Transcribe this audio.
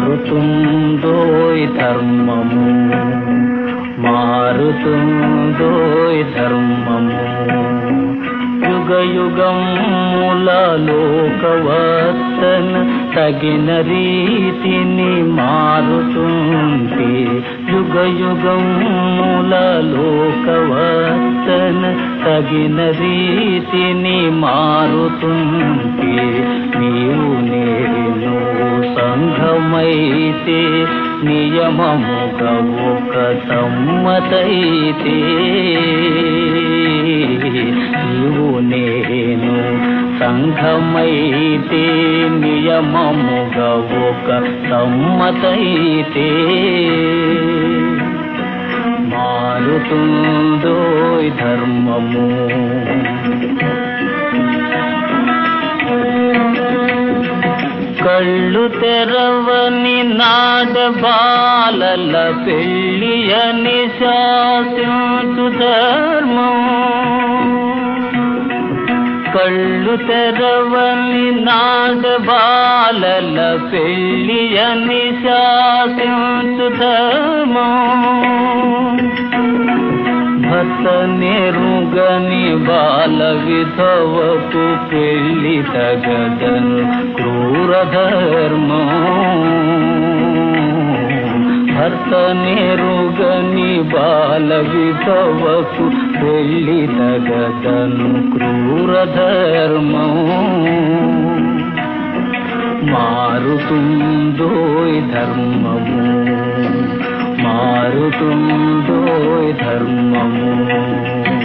మారుతుందోయ్ ధర్మము మారుతుందోయ్ ధర్మము యుగ యుగముల లోకవర్తన తగిన రీతిని మారుతుంటే యుగ యుగముల లోకవర్తన తగిన రీతిని మారుతుంటే నీవు నేను సంఘమైతే నియమముగా ఒక సమ్మతైతే నీవు నేను సంఘమైతే నియమముగా ఒక సమ్మతైతే మారుతుందో ధర్మము కళ్ళు తెరవని నాడ బాలల పెళ్ళి అని శాసించు ధర్మం కళ్ళు తెరవని నాడ బాలల పెళ్ళి అని శాసించు ధర్మం భర్త నెరుగని బాల విధవకు పెళ్లి తగదను క్రూర ధర్మం భర్త నెరుగని బాల విధవకు పెళ్లి తగదను క్రూర ధర్మం మారుతుందోయ్ ధర్మము మారుతుందో ధర్మము